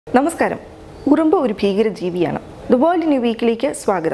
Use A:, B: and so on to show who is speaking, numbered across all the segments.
A: നമസ്കാരം ഉറുമ്പ് ഒരു ഭീകര ജീവിയാണ് ദ വേൾഡ് ന്യൂ വീക്കിലേക്ക് സ്വാഗതം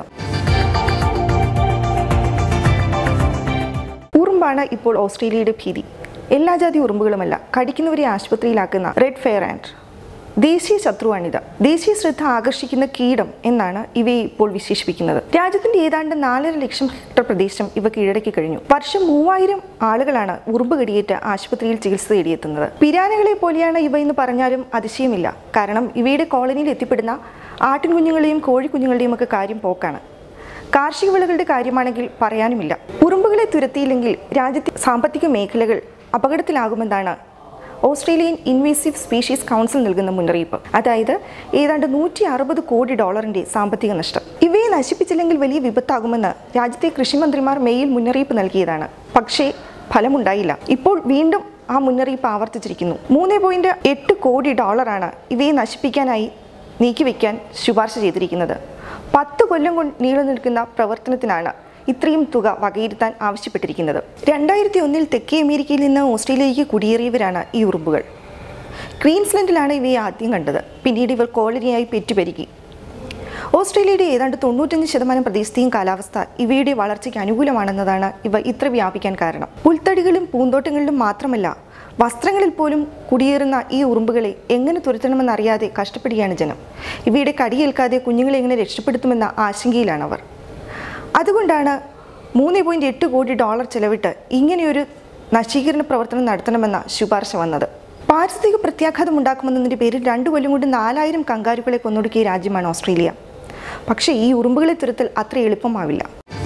A: ഉറുമ്പാണ് ഇപ്പോൾ ഓസ്ട്രേലിയയുടെ ഭീതി എല്ലാ ജാതി ഉറുമ്പുകളുമല്ല കടിക്കുന്നവരെ ആശുപത്രിയിലാക്കുന്ന റെഡ് ഫെയർ ആൻഡ് ദേശീയ ശത്രുവാണിത് ദേശീയ ശ്രദ്ധ ആകർഷിക്കുന്ന കീടം എന്നാണ് ഇവയെ ഇപ്പോൾ വിശേഷിപ്പിക്കുന്നത് രാജ്യത്തിന്റെ ഏതാണ്ട് നാലര ലക്ഷം ഹെക്ടർ പ്രദേശം ഇവ കീഴടക്കി കഴിഞ്ഞു വർഷം മൂവായിരം ആളുകളാണ് ഉറുമ്പ് കടിയേറ്റ് ആശുപത്രിയിൽ ചികിത്സ തേടിയെത്തുന്നത് പിരാനകളെ പോലെയാണ് ഇവ എന്ന് പറഞ്ഞാലും അതിശയമില്ല കാരണം ഇവയുടെ കോളനിയിൽ എത്തിപ്പെടുന്ന ആട്ടിൻകുഞ്ഞുങ്ങളെയും കോഴിക്കുഞ്ഞുങ്ങളുടെയും ഒക്കെ കാര്യം പോക്കാണ് കാർഷിക വിളകളുടെ കാര്യമാണെങ്കിൽ പറയാനുമില്ല ഉറുമ്പുകളെ തുരത്തിയില്ലെങ്കിൽ രാജ്യത്തെ സാമ്പത്തിക മേഖലകൾ അപകടത്തിലാകുമെന്നാണ് ഓസ്ട്രേലിയൻ ഇൻവേസീവ് സ്പീഷീസ് കൗൺസിൽ നൽകുന്ന മുന്നറിയിപ്പ് അതായത് ഏതാണ്ട് നൂറ്റി അറുപത് കോടി ഡോളറിന്റെ സാമ്പത്തിക നഷ്ടം ഇവയെ നശിപ്പിച്ചില്ലെങ്കിൽ വലിയ വിപത്താകുമെന്ന് രാജ്യത്തെ കൃഷിമന്ത്രിമാർ മെയിൽ മുന്നറിയിപ്പ് നൽകിയതാണ് പക്ഷേ ഫലമുണ്ടായില്ല ഇപ്പോൾ വീണ്ടും ആ മുന്നറിയിപ്പ് ആവർത്തിച്ചിരിക്കുന്നു മൂന്ന് പോയിന്റ് എട്ട് കോടി ഡോളറാണ് ഇവയെ നശിപ്പിക്കാനായി നീക്കിവെക്കാൻ ശുപാർശ ചെയ്തിരിക്കുന്നത് പത്ത് കൊല്ലം കൊണ്ട് നീണ്ടു നിൽക്കുന്ന പ്രവർത്തനത്തിനാണ് ഇത്രയും തുക വകയിരുത്താൻ ആവശ്യപ്പെട്ടിരിക്കുന്നത് രണ്ടായിരത്തി ഒന്നിൽ തെക്കേ അമേരിക്കയിൽ നിന്ന് ഓസ്ട്രേലിയയിലേക്ക് കുടിയേറിയവരാണ് ഈ ഉറുമ്പുകൾ ക്വീൻസ്ലൻഡിലാണ് ഇവയെ ആദ്യം കണ്ടത് പിന്നീട് ഇവർ കോളനിയായി പെറ്റുപെരുകി ഓസ്ട്രേലിയയുടെ ഏതാണ്ട് തൊണ്ണൂറ്റഞ്ച് ശതമാനം പ്രദേശത്തെയും കാലാവസ്ഥ ഇവയുടെ വളർച്ചയ്ക്ക് അനുകൂലമാണെന്നതാണ് ഇവ ഇത്ര വ്യാപിക്കാൻ കാരണം പുൽത്തടികളും പൂന്തോട്ടങ്ങളിലും മാത്രമല്ല വസ്ത്രങ്ങളിൽ പോലും കുടിയേറുന്ന ഈ ഉറുമ്പുകളെ എങ്ങനെ തുരത്തണമെന്നറിയാതെ കഷ്ടപ്പെടുകയാണ് ജനം ഇവയുടെ കടിയേൽക്കാതെ കുഞ്ഞുങ്ങളെ എങ്ങനെ രക്ഷപ്പെടുത്തുമെന്ന ആശങ്കയിലാണ് അവർ അതുകൊണ്ടാണ് മൂന്ന് പോയിന്റ് എട്ട് കോടി ഡോളർ ചെലവിട്ട് ഇങ്ങനെയൊരു നശീകരണ പ്രവർത്തനം നടത്തണമെന്ന ശുപാർശ വന്നത് പാരിസ്ഥിതിക പ്രത്യാഘാതം ഉണ്ടാക്കുമെന്നതിൻ്റെ പേരിൽ രണ്ടു കൊല്ലം കൊണ്ട് നാലായിരം കങ്കാരുക്കളെ കൊന്നൊടുക്കിയ രാജ്യമാണ് ഓസ്ട്രേലിയ പക്ഷേ ഈ ഉറുമ്പുകളെ തുരത്തൽ അത്ര എളുപ്പമാവില്ല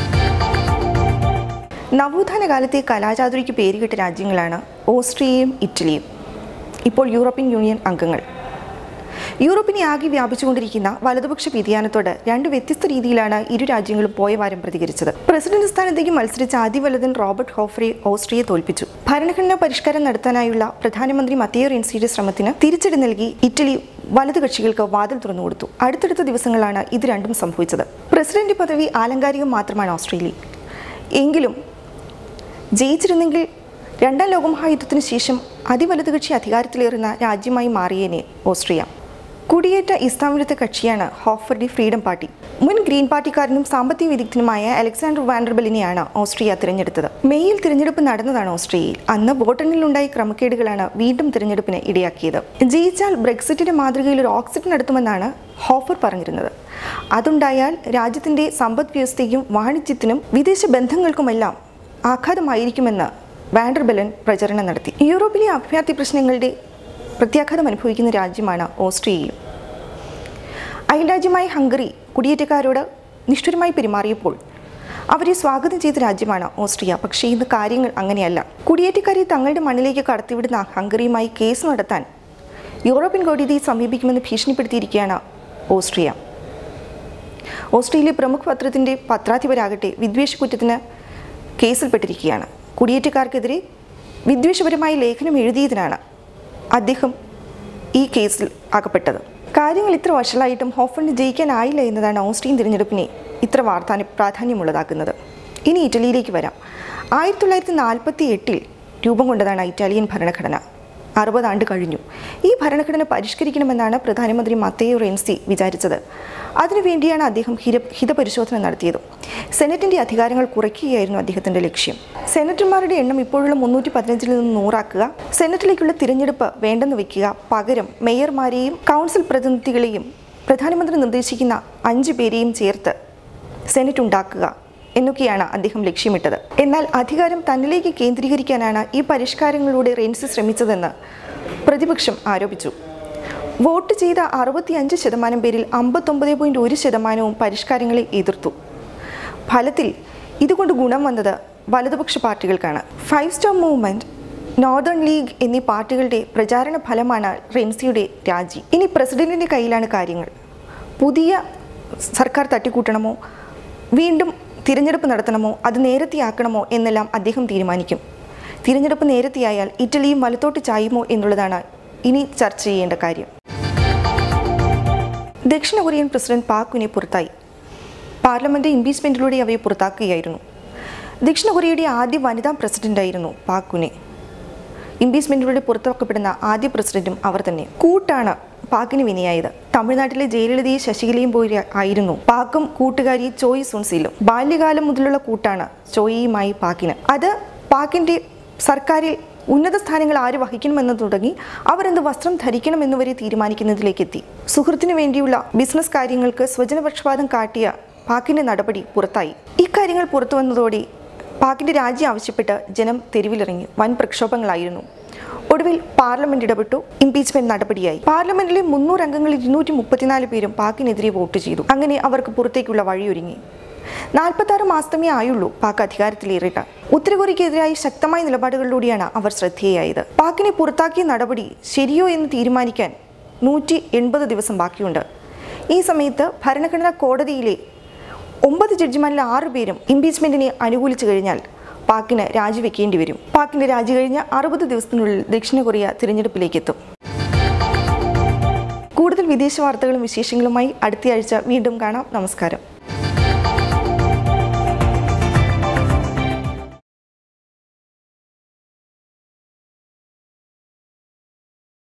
A: നവോത്ഥാന കാലത്തെ കലാചാതുരിക്ക് പേരുകെട്ട രാജ്യങ്ങളാണ് ഓസ്ട്രിയയും ഇറ്റലിയും ഇപ്പോൾ യൂറോപ്യൻ യൂണിയൻ അംഗങ്ങൾ യൂറോപ്പിനെ ആകെ വ്യാപിച്ചുകൊണ്ടിരിക്കുന്ന വലതുപക്ഷ വ്യതിയാനത്തോട് രണ്ട് വ്യത്യസ്ത രീതിയിലാണ് ഇരു രാജ്യങ്ങളും പോയ വാരം പ്രതികരിച്ചത് പ്രസിഡന്റ് സ്ഥാനത്തേക്ക് മത്സരിച്ച അതിവലതൻ റോബർട്ട് ഹോഫ്രെ ഓസ്ട്രിയയെ തോൽപ്പിച്ചു ഭരണഘടനാ പരിഷ്കാരം നടത്താനായുള്ള പ്രധാനമന്ത്രി മത്തിയോ റെൻസിയുടെ ശ്രമത്തിന് തിരിച്ചടി നൽകി ഇറ്റലി വലതു കക്ഷികൾക്ക് വാതിൽ തുറന്നുകൊടുത്തു അടുത്തടുത്ത ദിവസങ്ങളാണ് ഇത് രണ്ടും സംഭവിച്ചത് പ്രസിഡന്റ് പദവി ആലങ്കാരികം മാത്രമാണ് ഓസ്ട്രേലിയ എങ്കിലും ജയിച്ചിരുന്നെങ്കിൽ രണ്ടാം ലോകമഹായുദ്ധത്തിന് ശേഷം അതിവലതു കക്ഷി അധികാരത്തിലേറുന്ന രാജ്യമായി മാറിയേനെ ഓസ്ട്രിയ കുടിയേറ്റ ഇസ്ലാം വിരുദ്ധ കക്ഷിയാണ് ഹോഫർഡി ഫ്രീഡം പാർട്ടി മുൻ ഗ്രീൻ പാർട്ടിക്കാരനും സാമ്പത്തിക വിദഗ്ധനുമായ അലക്സാണ്ടർ വാൻഡർബെലിനെയാണ് ഓസ്ട്രിയ തിരഞ്ഞെടുത്തത് മെയ്യിൽ തിരഞ്ഞെടുപ്പ് നടന്നതാണ് ഓസ്ട്രിയയിൽ അന്ന് വോട്ടെണ്ണിലുണ്ടായ ക്രമക്കേടുകളാണ് വീണ്ടും തിരഞ്ഞെടുപ്പിന് ഇടയാക്കിയത് ജയിച്ചാൽ ബ്രെക്സിറ്റിന്റെ മാതൃകയിൽ ഒരു ഓക്സിറ്റ് നടത്തുമെന്നാണ് ഹോഫർ പറഞ്ഞിരുന്നത് അതുണ്ടായാൽ രാജ്യത്തിന്റെ സമ്പദ് വ്യവസ്ഥയ്ക്കും വാണിജ്യത്തിനും വിദേശ ബന്ധങ്ങൾക്കുമെല്ലാം ആഘാതമായിരിക്കുമെന്ന് വാൻഡർബെലൻ പ്രചരണം നടത്തി യൂറോപ്പിലെ അഭയാർത്ഥി പ്രശ്നങ്ങളുടെ പ്രത്യാഘാതം അനുഭവിക്കുന്ന രാജ്യമാണ് ഓസ്ട്രിയയും അയൽരാജ്യമായ ഹംഗറി കുടിയേറ്റക്കാരോട് നിഷ്ഠുരമായി പെരുമാറിയപ്പോൾ അവരെ സ്വാഗതം ചെയ്ത രാജ്യമാണ് ഓസ്ട്രിയ പക്ഷേ ഇന്ന് കാര്യങ്ങൾ അങ്ങനെയല്ല കുടിയേറ്റക്കാരെ തങ്ങളുടെ മണ്ണിലേക്ക് കടത്തിവിടുന്ന ഹംഗറിയുമായി കേസ് നടത്താൻ യൂറോപ്യൻ കോടതിയെ സമീപിക്കുമെന്ന് ഭീഷണിപ്പെടുത്തിയിരിക്കുകയാണ് ഓസ്ട്രിയ ഓസ്ട്രേലിയ പ്രമുഖ പത്രത്തിൻ്റെ പത്രാധിപരാകട്ടെ വിദ്വേഷ കുറ്റത്തിന് കേസിൽപ്പെട്ടിരിക്കുകയാണ് കുടിയേറ്റക്കാർക്കെതിരെ വിദ്വേഷപരമായ ലേഖനം എഴുതിയതിനാണ് അദ്ദേഹം ഈ കേസിൽ അകപ്പെട്ടത് കാര്യങ്ങൾ ഇത്ര വഷളായിട്ടും ഹോഫണിന് ജയിക്കാനായില്ല എന്നതാണ് ഓസ്ട്രിയൻ തിരഞ്ഞെടുപ്പിനെ ഇത്ര വാർത്താന പ്രാധാന്യമുള്ളതാക്കുന്നത് ഇനി ഇറ്റലിയിലേക്ക് വരാം ആയിരത്തി തൊള്ളായിരത്തി നാൽപ്പത്തി എട്ടിൽ രൂപം കൊണ്ടതാണ് ഇറ്റാലിയൻ ഭരണഘടന അറുപത് ആണ്ട് കഴിഞ്ഞു ഈ ഭരണഘടന പരിഷ്കരിക്കണമെന്നാണ് പ്രധാനമന്ത്രി മത്തേയോ റെൻസി വിചാരിച്ചത് അതിനുവേണ്ടിയാണ് അദ്ദേഹം ഹിത ഹിതപരിശോധന നടത്തിയത് സെനറ്റിന്റെ അധികാരങ്ങൾ കുറയ്ക്കുകയായിരുന്നു അദ്ദേഹത്തിന്റെ ലക്ഷ്യം സെനറ്റർമാരുടെ എണ്ണം ഇപ്പോഴുള്ള മുന്നൂറ്റി പതിനഞ്ചിൽ നിന്ന് നൂറാക്കുക സെനറ്റിലേക്കുള്ള തിരഞ്ഞെടുപ്പ് വേണ്ടെന്ന് വെക്കുക പകരം മേയർമാരെയും കൗൺസിൽ പ്രതിനിധികളെയും പ്രധാനമന്ത്രി നിർദ്ദേശിക്കുന്ന അഞ്ച് പേരെയും ചേർത്ത് സെനറ്റ് ഉണ്ടാക്കുക എന്നൊക്കെയാണ് അദ്ദേഹം ലക്ഷ്യമിട്ടത് എന്നാൽ അധികാരം തന്നിലേക്ക് കേന്ദ്രീകരിക്കാനാണ് ഈ പരിഷ്കാരങ്ങളിലൂടെ റെൻസി ശ്രമിച്ചതെന്ന് പ്രതിപക്ഷം ആരോപിച്ചു വോട്ട് ചെയ്ത അറുപത്തിയഞ്ച് ശതമാനം പേരിൽ അമ്പത്തൊമ്പത് പോയിന്റ് ഒരു ശതമാനവും പരിഷ്കാരങ്ങളെ എതിർത്തു ഫലത്തിൽ ഇതുകൊണ്ട് ഗുണം വന്നത് വലതുപക്ഷ പാർട്ടികൾക്കാണ് five star movement northern league എന്നീ പാർട്ടികളുടെ പ്രചാരണ ഫലമാണ് റെൻസിയുടെ രാജി ഇനി പ്രസിഡന്റിന്റെ കയ്യിലാണ് കാര്യങ്ങൾ പുതിയ സർക്കാർ തട്ടിക്കൂട്ടണമോ വീണ്ടും തിരഞ്ഞെടുപ്പ് നടത്തണമോ അത് നേരത്തെയാക്കണമോ എന്നെല്ലാം അദ്ദേഹം തീരുമാനിക്കും തിരഞ്ഞെടുപ്പ് നേരത്തെയായാൽ ഇറ്റലിയും വലത്തോട്ട് ചായുമോ എന്നുള്ളതാണ് ഇനി ചർച്ച ചെയ്യേണ്ട കാര്യം ദക്ഷിണ കൊറിയൻ പ്രസിഡന്റ് പാക്കുവിനെ പുറത്തായി പാർലമെന്റ് ഇംപീച്ച്മെന്റിലൂടെ അവയെ പുറത്താക്കുകയായിരുന്നു ദക്ഷിണ കൊറിയയുടെ ആദ്യ വനിതാ പ്രസിഡന്റായിരുന്നു പാക്കുനെ ഇംപീച്ച്മെന്റിലൂടെ പുറത്താക്കപ്പെടുന്ന ആദ്യ പ്രസിഡന്റും അവർ തന്നെ കൂട്ടാണ് പാക്കിന് വിനയായത് തമിഴ്നാട്ടിലെ ജയലളിതയും ശശികലയും പോലെ ആയിരുന്നു പാക്കും കൂട്ടുകാരി ചോയ് സുൻസിലും ബാല്യകാലം മുതലുള്ള കൂട്ടാണ് ചോയിയുമായി പാക്കിന് അത് പാക്കിന്റെ സർക്കാരിൽ ഉന്നത സ്ഥാനങ്ങൾ ആര് വഹിക്കണമെന്ന് തുടങ്ങി അവർ എന്ത് വസ്ത്രം ധരിക്കണമെന്ന് വരെ തീരുമാനിക്കുന്നതിലേക്ക് എത്തി സുഹൃത്തിനു വേണ്ടിയുള്ള ബിസിനസ് കാര്യങ്ങൾക്ക് സ്വജനപക്ഷപാതം കാട്ടിയ പാക്കിന്റെ നടപടി പുറത്തായി ഇക്കാര്യങ്ങൾ പുറത്തു വന്നതോടെ പാക്കിന്റെ രാജി ആവശ്യപ്പെട്ട് ജനം തെരുവിലിറങ്ങി വൻ പ്രക്ഷോഭങ്ങളായിരുന്നു ഒടുവിൽ പാർലമെന്റ് ഇടപെട്ടു ഇംപീച്ച്മെന്റ് നടപടിയായി പാർലമെന്റിലെ മുന്നൂറ് അംഗങ്ങളിൽ ഇരുന്നൂറ്റി മുപ്പത്തിനാല് പേരും പാക്കിനെതിരെ വോട്ട് ചെയ്തു അങ്ങനെ അവർക്ക് പുറത്തേക്കുള്ള വഴിയൊരുങ്ങി നാൽപ്പത്തി ആറ് മാസമേ ആയുള്ളൂ പാക് അധികാരത്തിലേറിയിട്ട് ഉത്തര കൊറിയക്കെതിരായ ശക്തമായ നിലപാടുകളിലൂടെയാണ് അവർ ശ്രദ്ധേയായത് പാക്കിനെ പുറത്താക്കിയ നടപടി ശരിയോ എന്ന് തീരുമാനിക്കാൻ നൂറ്റി എൺപത് ദിവസം ബാക്കിയുണ്ട് ഈ സമയത്ത് ഭരണഘടനാ കോടതിയിലെ ഒമ്പത് ജഡ്ജിമാരിൽ ആറ് പേരും ഇംപീച്ച്മെന്റിനെ അനുകൂലിച്ചു കഴിഞ്ഞാൽ പാക്കിന് രാജിവെക്കേണ്ടി വരും പാക്കിന്റെ രാജി കഴിഞ്ഞ അറുപത് ദിവസത്തിനുള്ളിൽ ദക്ഷിണ കൊറിയ തിരഞ്ഞെടുപ്പിലേക്ക് എത്തും കൂടുതൽ വിദേശ വാർത്തകളും വിശേഷങ്ങളുമായി അടുത്തയാഴ്ച വീണ്ടും കാണാം നമസ്കാരം